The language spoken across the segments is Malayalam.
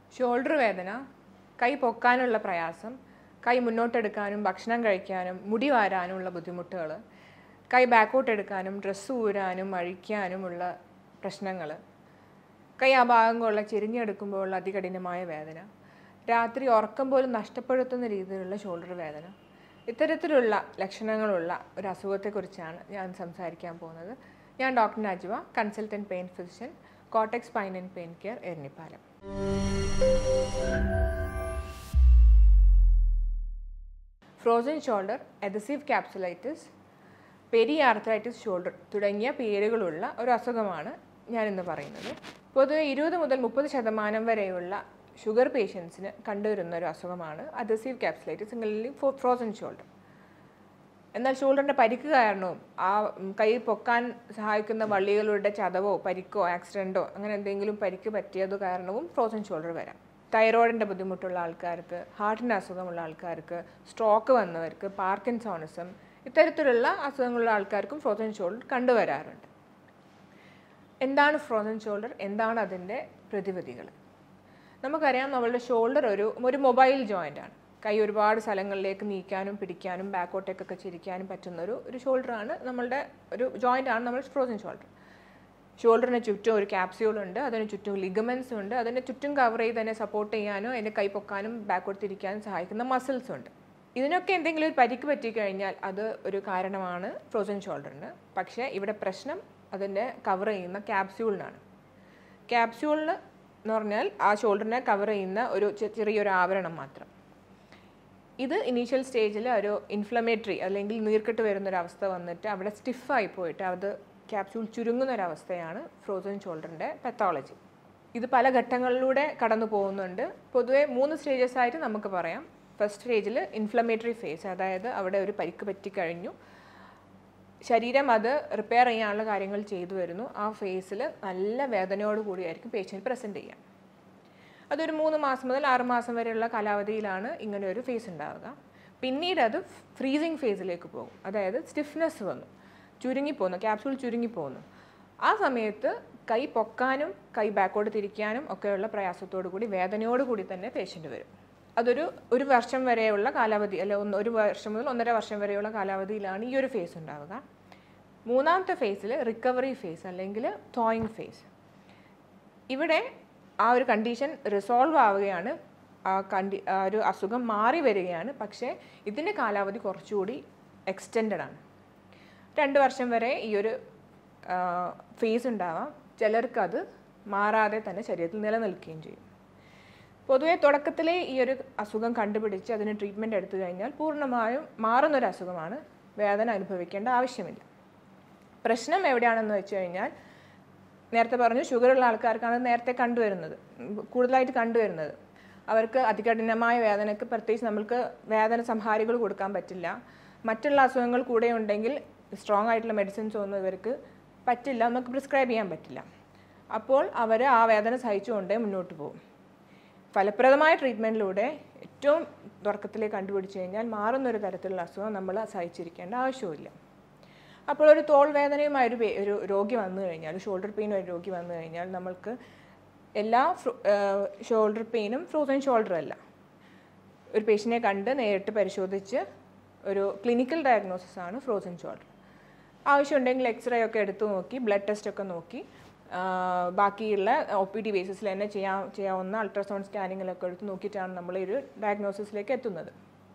ഷോൾഡർ വേദന കൈ പൊക്കാനുള്ള പ്രയാസം കൈ മുന്നോട്ടെടുക്കാനും ഭക്ഷണം കഴിക്കാനും മുടി വാരാനുമുള്ള ബുദ്ധിമുട്ടുകൾ കൈ ബാക്കോട്ട് എടുക്കാനും ഡ്രസ്സ് ഊരാനും അഴിക്കാനുമുള്ള പ്രശ്നങ്ങൾ കൈ ആ ഭാഗം കൊള്ള ചെരിഞ്ഞെടുക്കുമ്പോഴുള്ള അതികഠിനമായ വേദന രാത്രി ഉറക്കം പോലും നഷ്ടപ്പെടുത്തുന്ന രീതിയിലുള്ള ഷോൾഡർ വേദന ഇത്തരത്തിലുള്ള ലക്ഷണങ്ങളുള്ള ഒരു അസുഖത്തെക്കുറിച്ചാണ് ഞാൻ സംസാരിക്കാൻ പോകുന്നത് ഞാൻ doctor Najwa consultant pain physician cortex pain and pain care Eranippalam frozen shoulder adhesive capsulitis periarthritis shoulder തുടങ്ങിയ പേരുകളുള്ള ഒരു അസുഖമാണ് ഞാനിന്ന് പറയുന്നത് പൊതുവെ ഇരുപത് മുതൽ മുപ്പത് ശതമാനം വരെയുള്ള ഷുഗർ പേഷ്യൻസിന് കണ്ടുവരുന്ന ഒരു അസുഖമാണ് അദസീവ് ക്യാപ്സുലൈറ്റിസ് അല്ലെങ്കിൽ ഫ്രോസൺ ഷോൾഡർ എന്നാൽ ഷോൾഡറിൻ്റെ പരിക്ക് കാരണവും ആ ഉം, കൈ പൊക്കാൻ സഹായിക്കുന്ന വള്ളികളുടെ ചതവോ പരിക്കോ ആക്സിഡൻറ്റോ അങ്ങനെ എന്തെങ്കിലും പരിക്ക് പറ്റിയത് കാരണവും ഫ്രോസൺ ഷോൾഡർ വരാം തൈറോയിഡിൻ്റെ ബുദ്ധിമുട്ടുള്ള ആൾക്കാർക്ക് ഹാർട്ടിൻ്റെ അസുഖമുള്ള ആൾക്കാർക്ക് സ്ട്രോക്ക് വന്നവർക്ക് പാർക്കിൻസോണിസം ഇത്തരത്തിലുള്ള അസുഖങ്ങളുള്ള ആൾക്കാർക്കും ഫ്രോസൺ ഷോൾഡർ കണ്ടുവരാറുണ്ട് എന്താണ് ഫ്രോസൺ ഷോൾഡർ എന്താണ് അതിൻ്റെ പ്രതിവിധികൾ നമുക്കറിയാം നമ്മളുടെ ഷോൾഡർ ഒരു ഒരു മൊബൈൽ ജോയിൻ്റ് ആണ് കൈ ഒരുപാട് സ്ഥലങ്ങളിലേക്ക് നീക്കാനും പിടിക്കാനും ബാക്കോട്ടേക്കൊക്കെ ചിരിക്കാനും പറ്റുന്ന ഒരു ഒരു ഷോൾഡറാണ് നമ്മളുടെ ഒരു ജോയിൻ്റ് ആണ് നമ്മൾ ഫ്രോസൺ ഷോൾഡർ ഷോൾഡറിന് ചുറ്റും ഒരു ക്യാപ്സ്യൂൾ ഉണ്ട് അതിന് ചുറ്റും ലിഗമെൻസ് ഉണ്ട് അതിനെ ചുറ്റും കവർ ചെയ്ത് തന്നെ സപ്പോർട്ട് ചെയ്യാനോ അതിൻ്റെ കൈ പൊക്കാനും ബാക്കോട്ട് തിരിക്കാനും സഹായിക്കുന്ന മസിൽസ് ഉണ്ട് ഇതിനൊക്കെ എന്തെങ്കിലും ഒരു പരിക്ക് പറ്റിക്കഴിഞ്ഞാൽ അത് ഒരു കാരണമാണ് ഫ്രോസൺ ഷോൾഡറിന് പക്ഷേ ഇവിടെ പ്രശ്നം അതിൻ്റെ കവർ ചെയ്യുന്ന ക്യാപ്സ്യൂളിനാണ് ക്യാപ്സ്യൂളിന് എന്ന് പറഞ്ഞാൽ ആ ഷോൾഡറിനെ കവർ ചെയ്യുന്ന ഒരു ചെ- ചെറിയൊരു ആവരണം മാത്രം ഇത് ഇനീഷ്യൽ സ്റ്റേജിൽ ഒരു ഇൻഫ്ലമേറ്ററി അല്ലെങ്കിൽ നീർക്കെട്ട് വരുന്നൊരവസ്ഥ വന്നിട്ട് അവിടെ സ്റ്റിഫായി പോയിട്ട് അത് ക്യാപ്സ്യൂൾ ചുരുങ്ങുന്ന ഒരവസ്ഥയാണ് ഫ്രോസൺ ഷോൾഡറിൻ്റെ പെത്തോളജി ഇത് പല ഘട്ടങ്ങളിലൂടെ കടന്നു പോകുന്നുണ്ട് പൊതുവേ മൂന്ന് സ്റ്റേജസ് ആയിട്ട് നമുക്ക് പറയാം ഫസ്റ്റ് സ്റ്റേജിൽ ഇൻഫ്ലമേറ്ററി ഫേസ് അതായത് അവിടെ ഒരു പരിക്ക് പറ്റിക്കഴിഞ്ഞു ശരീരം അത് റിപ്പയർ ചെയ്യാനുള്ള കാര്യങ്ങൾ ചെയ്തു വരുന്നു ആ ഫേസിൽ നല്ല വേദനയോട് കൂടിയായിരിക്കും പേഷ്യൻ്റ് പ്രസൻറ്റ് ചെയ്യുക അതൊരു മൂന്ന് മാസം മുതൽ ആറ് മാസം വരെയുള്ള കാലാവധിയിലാണ് ഇങ്ങനെ ഒരു ഫേസ് ഉണ്ടാവുക പിന്നീട് അത് ഫ്രീസിങ് ഫേസിലേക്ക് പോകും അതായത് സ്റ്റിഫ്നെസ് വന്നു ചുരുങ്ങിപ്പോകുന്നു ക്യാപ്സൂൾ ചുരുങ്ങിപ്പോകുന്നു ആ സമയത്ത് കൈ പൊക്കാനും കൈ ബാക്കോട്ട് തിരിക്കാനും ഒക്കെയുള്ള പ്രയാസത്തോടു കൂടി വേദനയോട് കൂടി തന്നെ പേഷ്യൻ്റ് വരും അതൊരു ഒരു വർഷം വരെയുള്ള കാലാവധി അല്ലെ ഒന്ന് ഒരു വർഷം മുതൽ ഒന്നര വർഷം വരെയുള്ള കാലാവധിയിലാണ് ഈ ഒരു ഫേസ് ഉണ്ടാവുക മൂന്നാമത്തെ ഫേസിൽ റിക്കവറി ഫേസ് അല്ലെങ്കിൽ തോയിങ് ഫേസ് ഇവിടെ ആ ഒരു കണ്ടീഷൻ റിസോൾവ് ആവുകയാണ് ആ കണ്ടി ആ ഒരു അസുഖം മാറി വരികയാണ് പക്ഷേ ഇതിൻ്റെ കാലാവധി കുറച്ചുകൂടി എക്സ്റ്റെൻഡഡ് ആണ് രണ്ട് വർഷം വരെ ഈ ഒരു ഫേസ് ഉണ്ടാവാം ചിലർക്ക് അത് മാറാതെ തന്നെ ശരീരത്തിൽ നിലനിൽക്കുകയും ചെയ്യും പൊതുവെ തുടക്കത്തിലേ ഈ ഒരു അസുഖം കണ്ടുപിടിച്ച് അതിന് ട്രീറ്റ്മെൻറ്റ് എടുത്തു കഴിഞ്ഞാൽ പൂർണ്ണമായും മാറുന്നൊരു അസുഖമാണ് വേദന അനുഭവിക്കേണ്ട ആവശ്യമില്ല പ്രശ്നം എവിടെയാണെന്ന് വെച്ച് കഴിഞ്ഞാൽ നേരത്തെ പറഞ്ഞു ഷുഗറുള്ള ആൾക്കാർക്കാണ് നേരത്തെ കണ്ടുവരുന്നത് ഉം, കൂടുതലായിട്ട് കണ്ടുവരുന്നത് അവർക്ക് അതികഠിനമായ വേദനയ്ക്ക് പ്രത്യേകിച്ച് നമ്മൾക്ക് വേദന സംഹാരികൾ കൊടുക്കാൻ പറ്റില്ല മറ്റുള്ള അസുഖങ്ങൾ കൂടെ ഉണ്ടെങ്കിൽ സ്ട്രോങ് ആയിട്ടുള്ള മെഡിസിൻസ് ഒന്നും ഇവർക്ക് പറ്റില്ല നമുക്ക് പ്രിസ്ക്രൈബ് ചെയ്യാൻ പറ്റില്ല അപ്പോൾ അവർ ആ വേദന സഹിച്ചുകൊണ്ടേ മുന്നോട്ട് പോകും ഫലപ്രദമായ ട്രീറ്റ്മെൻറ്റിലൂടെ ഏറ്റവും തുടക്കത്തിലേ കണ്ടുപിടിച്ച് കഴിഞ്ഞാൽ മാറുന്നൊരു തരത്തിലുള്ള അസുഖം നമ്മൾ സഹിച്ചിരിക്കേണ്ട ആവശ്യമില്ല അപ്പോൾ ഒരു തോൾ വേദനയുമായ ഒരു പേ- ഒരു രോഗി വന്നു കഴിഞ്ഞാൽ ഷോൾഡർ പെയിൻ ഒരു രോഗി വന്നു കഴിഞ്ഞാൽ നമ്മൾക്ക് എല്ലാ ഷോൾഡർ പെയിനും ഫ്രോസൺ ഷോൾഡർ അല്ല ഒരു പേഷ്യനെ കണ്ട് നേരിട്ട് പരിശോധിച്ച് ഒരു ക്ലിനിക്കൽ ഡയഗ്നോസിസ് ആണ് ഫ്രോസൺ ഷോൾഡർ ആവശ്യമുണ്ടെങ്കിൽ എക്സ്റേ ഒക്കെ എടുത്തു നോക്കി ബ്ലഡ് ടെസ്റ്റ് ഒക്കെ നോക്കി ആ, ബാക്കിയുള്ള ഒ പി ഡി ബേസിസിൽ തന്നെ ചെയ്യാ ചെയ്യാവുന്ന അൾട്രാസൗണ്ട് സ്കാനിങ്ങിലൊക്കെ എടുത്ത് നോക്കിയിട്ടാണ് നമ്മൾ ഈ ഒരു ഡയഗ്നോസിസിലേക്ക് എത്തുന്നത്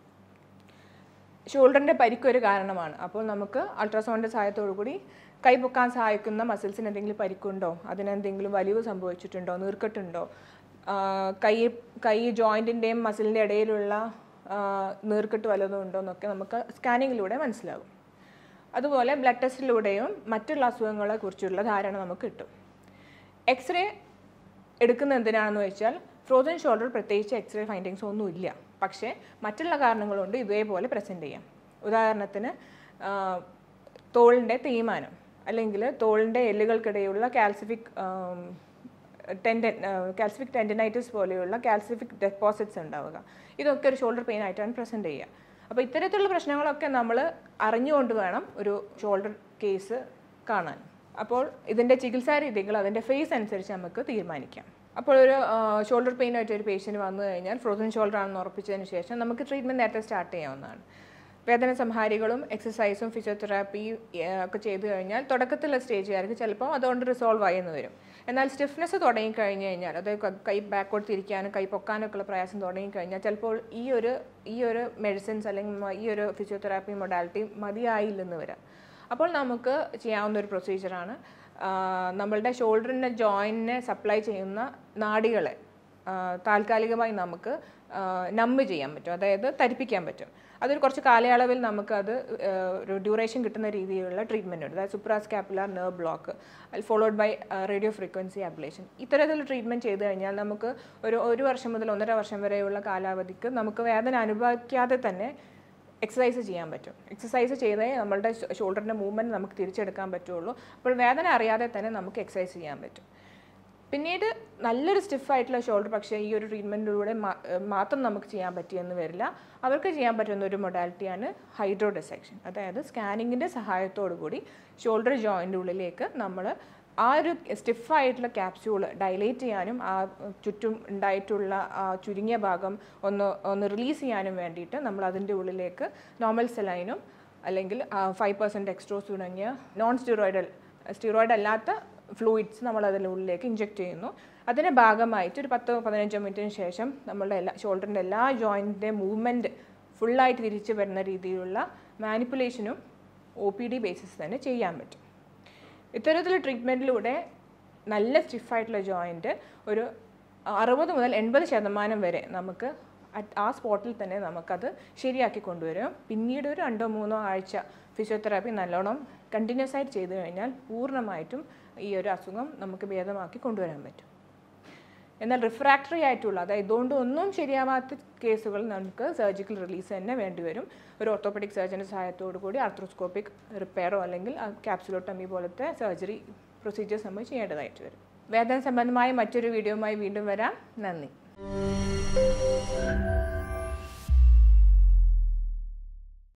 ഷോൾഡറിൻ്റെ പരിക്കൊരു കാരണമാണ് അപ്പോൾ നമുക്ക് അൾട്രാസൗണ്ടിൻ്റെ സഹായത്തോടു കൂടി കൈ പൊക്കാൻ സഹായിക്കുന്ന മസിൽസിന് എന്തെങ്കിലും പരിക്കുണ്ടോ അതിനെന്തെങ്കിലും വലിവ് സംഭവിച്ചിട്ടുണ്ടോ നീർക്കെട്ടുണ്ടോ ആ, കൈ കൈ ജോയിൻറ്റിൻ്റെയും മസിലിൻ്റെ ഇടയിലുള്ള ആ, നീർക്കെട്ട് വല്ലതും ഉണ്ടോ എന്നൊക്കെ നമുക്ക് സ്കാനിങ്ങിലൂടെ മനസ്സിലാകും അതുപോലെ ബ്ലഡ് ടെസ്റ്റിലൂടെയും മറ്റുള്ള അസുഖങ്ങളെ കുറിച്ചുള്ള ധാരണ നമുക്ക് കിട്ടും എക്സ്റേ എടുക്കുന്ന എന്തിനാണെന്ന് വെച്ചാൽ ഫ്രോസൺ ഷോൾഡർ പ്രത്യേകിച്ച് എക്സ്റേ ഫൈൻഡിങ്സ് ഒന്നും ഇല്ല പക്ഷേ മറ്റുള്ള കാരണങ്ങൾ കൊണ്ട് ഇതേപോലെ പ്രസൻറ്റ് ചെയ്യാം ഉദാഹരണത്തിന് ആ, തോളിൻ്റെ തേയ്മാനം അല്ലെങ്കിൽ തോളിൻ്റെ എല്ലുകൾക്കിടയിലുള്ള കാൽസിഫിക് ടെൻഡൻ കാൽസിഫിക് ടെൻഡനൈറ്റിസ് പോലെയുള്ള കാൽസിഫിക് ഡെപ്പോസിറ്റ്സ് ഉണ്ടാവുക ഇതൊക്കെ ഒരു ഷോൾഡർ പെയിൻ ആയിട്ടാണ് പ്രസൻറ്റ് ചെയ്യുക അപ്പോൾ ഇത്തരത്തിലുള്ള പ്രശ്നങ്ങളൊക്കെ നമ്മൾ അറിഞ്ഞുകൊണ്ട് വേണം ഒരു ഷോൾഡർ കേസ് കാണാൻ അപ്പോൾ ഇതിൻ്റെ ചികിത്സാ രീതികൾ അതിൻ്റെ ഫേസ് അനുസരിച്ച് നമുക്ക് തീരുമാനിക്കാം അപ്പോൾ ഒരു ഷോൾഡർ പെയിൻ ആയിട്ട് ഒരു പേഷ്യൻറ്റ് വന്നു കഴിഞ്ഞാൽ ഫ്രോസൺ ഷോൾഡർ ആണെന്ന് ഉറപ്പിച്ചതിന് ശേഷം നമുക്ക് ട്രീറ്റ്മെൻറ്റ് നേരത്തെ സ്റ്റാർട്ട് ചെയ്യാവുന്നതാണ് വേദന സംഹാരികളും എക്സസൈസും ഫിസിയോതെറാപ്പി ഒക്കെ ചെയ്തു കഴിഞ്ഞാൽ തുടക്കത്തിലുള്ള സ്റ്റേജുകാർക്ക് ചിലപ്പോൾ അതുകൊണ്ട് റിസോൾവ് ആയി എന്ന് വരും എന്നാൽ സ്റ്റിഫ്നെസ് തുടങ്ങി കഴിഞ്ഞ് കഴിഞ്ഞാൽ അതായത് ക- കൈ ബാക്കോട്ട് തിരിക്കാനും കൈ പൊക്കാനൊക്കെ ഉള്ള പ്രയാസം തുടങ്ങി കഴിഞ്ഞാൽ ചിലപ്പോൾ ഈ ഒരു ഈ ഒരു മെഡിസിൻസ് അല്ലെങ്കിൽ മ- ഈ ഒരു ഫിസിയോതെറാപ്പി മൊഡാലിറ്റി മതിയായില്ലെന്ന് വരാം അപ്പോൾ നമുക്ക് ചെയ്യാവുന്ന ഒരു പ്രൊസീജിയറാണ് നമ്മളുടെ ഷോൾഡറിൻ്റെ ജോയിൻറ്റിനെ സപ്ലൈ ചെയ്യുന്ന നാഡികളെ ആ, താൽക്കാലികമായി നമുക്ക് നമ്പ് ചെയ്യാൻ പറ്റും അതായത് തരിപ്പിക്കാൻ പറ്റും അതൊരു കുറച്ച് കാലയളവിൽ നമുക്കത് ആ, ഒരു ഡ്യൂറേഷൻ കിട്ടുന്ന രീതിയിലുള്ള ട്രീറ്റ്മെൻറ്റ് ഉണ്ട് അതായത് suprascapular nerve block followed by radio frequency ablation ഇത്തരത്തിൽ ട്രീറ്റ്മെൻറ്റ് ചെയ്ത് കഴിഞ്ഞാൽ നമുക്ക് ഒരു ഒരു വർഷം മുതൽ ഒന്നര വർഷം വരെയുള്ള കാലാവധിക്ക് നമുക്ക് വേദന അനുഭവിക്കാതെ തന്നെ എക്സസൈസ് ചെയ്യാൻ പറ്റും എക്സസൈസ് ചെയ്തേ നമ്മളുടെ ഷോൾഡറിൻ്റെ മൂവ്മെൻറ്റ് നമുക്ക് തിരിച്ചെടുക്കാൻ പറ്റുള്ളൂ അപ്പോൾ വേദന അറിയാതെ തന്നെ നമുക്ക് എക്സസൈസ് ചെയ്യാൻ പറ്റും പിന്നീട് നല്ലൊരു സ്റ്റിഫായിട്ടുള്ള ഷോൾഡർ പക്ഷേ ഈ ഒരു ട്രീറ്റ്മെൻറ്റിലൂടെ മാത്രം നമുക്ക് ചെയ്യാൻ പറ്റിയെന്ന് വരില്ല അവർക്ക് ചെയ്യാൻ പറ്റുന്ന ഒരു മൊഡാലിറ്റിയാണ് ഹൈഡ്രോ ഡിസെക്ഷൻ അതായത് സ്കാനിങ്ങിൻ്റെ സഹായത്തോടു കൂടി ഷോൾഡർ ജോയിൻ്റെ ഉള്ളിലേക്ക് നമ്മൾ ആ ഒരു സ്റ്റിഫായിട്ടുള്ള ക്യാപ്സ്യൂൾ ഡൈലേറ്റ് ചെയ്യാനും ആ ചുറ്റും ഉണ്ടായിട്ടുള്ള ആ ചുരുങ്ങിയ ഭാഗം ഒന്ന് ഒന്ന് റിലീസ് ചെയ്യാനും വേണ്ടിയിട്ട് നമ്മൾ അതിൻ്റെ ഉള്ളിലേക്ക് നോർമൽ സെലൈനും അല്ലെങ്കിൽ ഫൈവ് പെർസെൻറ്റ് എക്സ്ട്രോസ് തുടങ്ങിയ നോൺ സ്റ്റിറോയിഡൽ സ്റ്റിറോയിഡ് അല്ലാത്ത ഫ്ലൂയിഡ്സ് നമ്മൾ അതിൻ്റെ ഉള്ളിലേക്ക് ഇഞ്ചെക്ട് ചെയ്യുന്നു അതിൻ്റെ ഭാഗമായിട്ട് ഒരു പത്തോ പതിനഞ്ചോ മിനിറ്റിന് ശേഷം നമ്മളുടെ എല്ലാ ഷോൾഡറിൻ്റെ എല്ലാ ജോയിൻറ്റിൻ്റെ മൂവ്മെൻറ്റ് ഫുള്ളായിട്ട് തിരിച്ചു വരുന്ന രീതിയിലുള്ള മാനിപ്പുലേഷനും ഒ പി ഡി ബേസിസ് തന്നെ ചെയ്യാൻ പറ്റും ഇത്തരത്തിലുള്ള ട്രീറ്റ്മെൻറ്റിലൂടെ നല്ല സ്റ്റിഫായിട്ടുള്ള ജോയിൻറ്റ് ഒരു അറുപത് മുതൽ എൺപത് ശതമാനം വരെ നമുക്ക് at- ആ സ്പോട്ടിൽ തന്നെ നമുക്കത് ശരിയാക്കി കൊണ്ടുവരും പിന്നീട് ഒരു രണ്ടോ മൂന്നോ ആഴ്ച ഫിസിയോതെറാപ്പി നല്ലോണം കണ്ടിന്യൂസ് ആയിട്ട് ചെയ്തു കഴിഞ്ഞാൽ പൂർണ്ണമായിട്ടും ഈ ഒരു അസുഖം നമുക്ക് ഭേദമാക്കി കൊണ്ടുവരാൻ പറ്റും എന്നാൽ റിഫ്രാക്ടറി ആയിട്ടുള്ള അതായത് ഇതുകൊണ്ട് ഒന്നും ശരിയാവാത്ത കേസുകൾ നമുക്ക് സർജിക്കൽ റിലീസ് തന്നെ വേണ്ടിവരും ഒരു ഓർത്തോപെഡിക് സർജൻ്റെ സഹായത്തോടു കൂടി ആർത്രോസ്കോപ്പിക് റിപ്പയറോ അല്ലെങ്കിൽ ക്യാപ്സുലോട്ടമി പോലത്തെ സർജറി പ്രൊസീജിയേഴ്സ് നമ്മൾ ചെയ്യേണ്ടതായിട്ട് വരും വേദന സംബന്ധമായ മറ്റൊരു വീഡിയോയുമായി വീണ്ടും വരാം നന്ദി